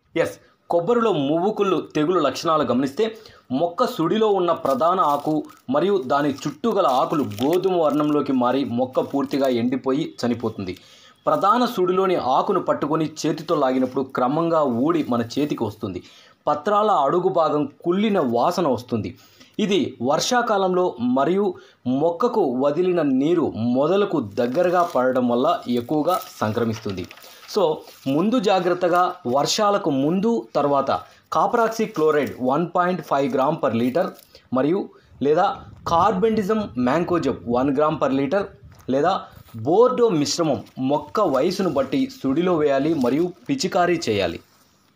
yes కొబ్బరిలో మువ్వుకుళ్ళు తెగులు లక్షణాలు గమనిస్తే మొక్క సుడిలో ఉన్న ప్రధాన ఆకు మరియు దాని చుట్టూ గల ఆకులు గోధుమ వర్ణంలోకి మారి మొక్క పూర్తిగా ఎండిపోయి చనిపోతుంది ప్రధాన సుడిలోని ఆకును పట్టుకొని చేతితో లాగినప్పుడు క్రమంగా ఊడి మన చేతికి వస్తుంది పత్రాల అడుగు భాగం కుళ్ళిన వాసన వస్తుంది ఇది వర్షాకాలంలో మరియు మొక్కకు వదిలిన నీరు మొదలకు దగ్గరగా పడడం వల్ల ఎక్కువగా సంక్రమిస్తుంది సో ముందు జాగ్రత్తగా వర్షాలకు ముందు తర్వాత copper oxychloride one point five gram per litre మరియు లేదా carbendazim mancozeb one gram per litre లేదా బోర్డో మిశ్రమం మొక్క వయసును బట్టి సుడిలో వేయాలి మరియు పిచికారీ చేయాలి